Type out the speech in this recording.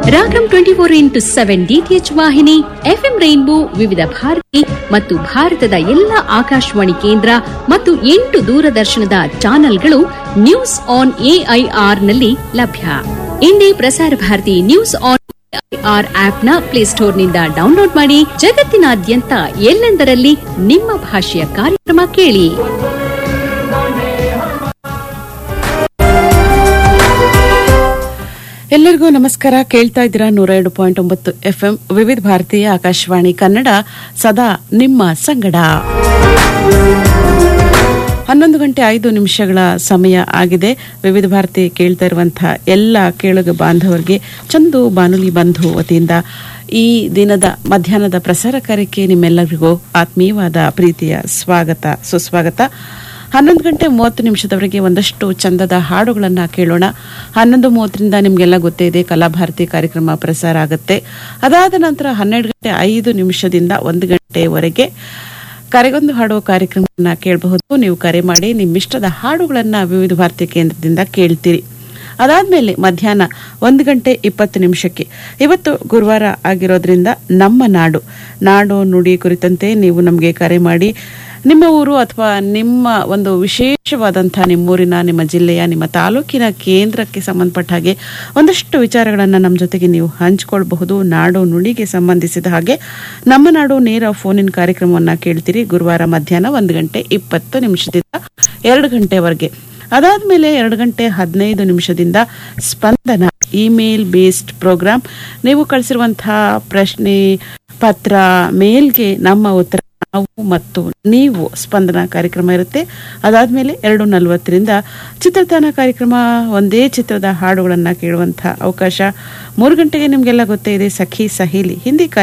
ರಾಗಂ twenty four into seven DTH ವಾಹಿನಿ FM rainbow Vividh Bharati ಮತ್ತು ಭಾರತದ ಎಲ್ಲ ಆಕಾಶವಾಣಿ ಕೇಂದ್ರ ಮತ್ತು ಎಂಟು ದೂರದರ್ಶನದ ಚಾನೆಲ್ಗಳು ನ್ಯೂಸ್ ಆನ್ ಎಐಆರ್ ನಲ್ಲಿ ಲಭ್ಯ ಇಂದೇ Prasar Bharati news on AIR ಆಪ್ನ ಪ್ಲೇಸ್ಟೋರ್ನಿಂದ ಡೌನ್ಲೋಡ್ ಮಾಡಿ ಜಗತ್ತಿನಾದ್ಯಂತ ಎಲ್ಲೆಂದರಲ್ಲಿ ನಿಮ್ಮ ಭಾಷೆಯ ಕಾರ್ಯಕ್ರಮ ಕೇಳಿ ಎಲ್ಲರಿಗೂ ನಮಸ್ಕಾರ ಕೇಳ್ತಾ ಇದ್ದೀರಾ ನೂರ ಎರಡು ಪಾಯಿಂಟ್ ಒಂಬತ್ತು ಎಫ್ಎಂ ವಿವಿಧ ಭಾರತೀಯ ಆಕಾಶವಾಣಿ ಕನ್ನಡ ಸದಾ ನಿಮ್ಮ ಸಂಗಡ ಹನ್ನೊಂದು ಗಂಟೆ ಐದು ನಿಮಿಷಗಳ ಸಮಯ ಆಗಿದೆ ವಿವಿಧ ಭಾರತಿ ಕೇಳ್ತಾ ಇರುವಂತಹ ಎಲ್ಲ ಕೇಳುಗ ಬಾಂಧವರಿಗೆ ಚಂದು ಬಾನುಲಿ ಬಂಧು ವತಿಯಿಂದ ಈ ದಿನದ ಮಧ್ಯಾಹ್ನದ ಪ್ರಸಾರ ಕಾರ್ಯಕ್ಕೆ ನಿಮ್ಮೆಲ್ಲರಿಗೂ ಆತ್ಮೀಯವಾದ ಪ್ರೀತಿಯ ಸ್ವಾಗತ ಸುಸ್ವಾಗತ ಹನ್ನೊಂದು ಗಂಟೆ ಮೂವತ್ತು ನಿಮಿಷದವರೆಗೆ ಒಂದಷ್ಟು ಚಂದದ ಹಾಡುಗಳನ್ನ ಕೇಳೋಣ ಹನ್ನೊಂದು ಮೂವತ್ತರಿಂದ ನಿಮಗೆಲ್ಲ ಗೊತ್ತೇ ಇದೆ ಕಲಾಭಾರತಿ ಕಾರ್ಯಕ್ರಮ ಪ್ರಸಾರ ಆಗುತ್ತೆ ಅದಾದ ನಂತರ ಹನ್ನೆರಡು ಗಂಟೆ ಐದು ನಿಮಿಷದಿಂದ ಒಂದು ಗಂಟೆವರೆಗೆ ಕರೆಗೊಂದು ಹಾಡುವ ಕಾರ್ಯಕ್ರಮವನ್ನ ಕೇಳಬಹುದು ನೀವು ಕರೆ ಮಾಡಿ ನಿಮ್ಮಿಷ್ಟದ ಹಾಡುಗಳನ್ನ ವಿವಿಧ ಭಾರತಿ ಕೇಂದ್ರದಿಂದ ಕೇಳ್ತೀರಿ ಅದಾದ್ಮೇಲೆ ಮಧ್ಯಾಹ್ನ ಒಂದು ಗಂಟೆ ಇಪ್ಪತ್ತು ನಿಮಿಷಕ್ಕೆ ಇವತ್ತು ಗುರುವಾರ ಆಗಿರೋದ್ರಿಂದ ನಮ್ಮ ನಾಡು ನಾಡು ನುಡಿ ಕುರಿತಂತೆ ನೀವು ನಮಗೆ ಕರೆ ಮಾಡಿ ನಿಮ್ಮ ಊರು ಅಥವಾ ನಿಮ್ಮ ಒಂದು ವಿಶೇಷವಾದಂತಹ ನಿಮ್ಮೂರಿನ ನಿಮ್ಮ ಜಿಲ್ಲೆಯ ನಿಮ್ಮ ತಾಲೂಕಿನ ಕೇಂದ್ರಕ್ಕೆ ಸಂಬಂಧಪಟ್ಟ ಹಾಗೆ ಒಂದಷ್ಟು ವಿಚಾರಗಳನ್ನು ನಮ್ಮ ಜೊತೆಗೆ ನೀವು ಹಂಚಿಕೊಳ್ಬಹುದು ನಾಡು ನುಡಿಗೆ ಸಂಬಂಧಿಸಿದ ಹಾಗೆ ನಮ್ಮ ನಾಡು ನೇರ ಫೋನಿನ ಕಾರ್ಯಕ್ರಮವನ್ನ ಕೇಳ್ತೀರಿ ಗುರುವಾರ ಮಧ್ಯಾಹ್ನ ಒಂದು ಗಂಟೆ ಇಪ್ಪತ್ತು ನಿಮಿಷದಿಂದ ಎರಡು ಗಂಟೆವರೆಗೆ ಅದಾದ್ಮೇಲೆ ಎರಡು ಗಂಟೆ ಹದಿನೈದು ನಿಮಿಷದಿಂದ ಸ್ಪಂದನ ಇಮೇಲ್ ಬೇಸ್ಡ್ ಪ್ರೋಗ್ರಾಮ್ ನೀವು ಕಳಿಸಿರುವಂತಹ ಪ್ರಶ್ನೆ ಪತ್ರ ಮೇಲ್ಗೆ ನಮ್ಮ ಉತ್ತರ ನಾವು ಮತ್ತು ನೀವು ಸ್ಪಂದನ ಕಾರ್ಯಕ್ರಮ ಇರುತ್ತೆ ಅದಾದ್ಮೇಲೆ ಎರಡು ನಲವತ್ತರಿಂದ ಚಿತ್ರತಾನ ಕಾರ್ಯಕ್ರಮ ಒಂದೇ ಚಿತ್ರದ ಹಾಡುಗಳನ್ನ ಕೇಳುವಂತಹ ಅವಕಾಶ ಮೂರು ಗಂಟೆಗೆ ನಿಮ್ಗೆಲ್ಲ ಗೊತ್ತೇ ಇದೆ ಸಖಿ ಸಹೇಲಿ ಹಿಂದಿ ಕಾರ್ಯಕ್ರಮ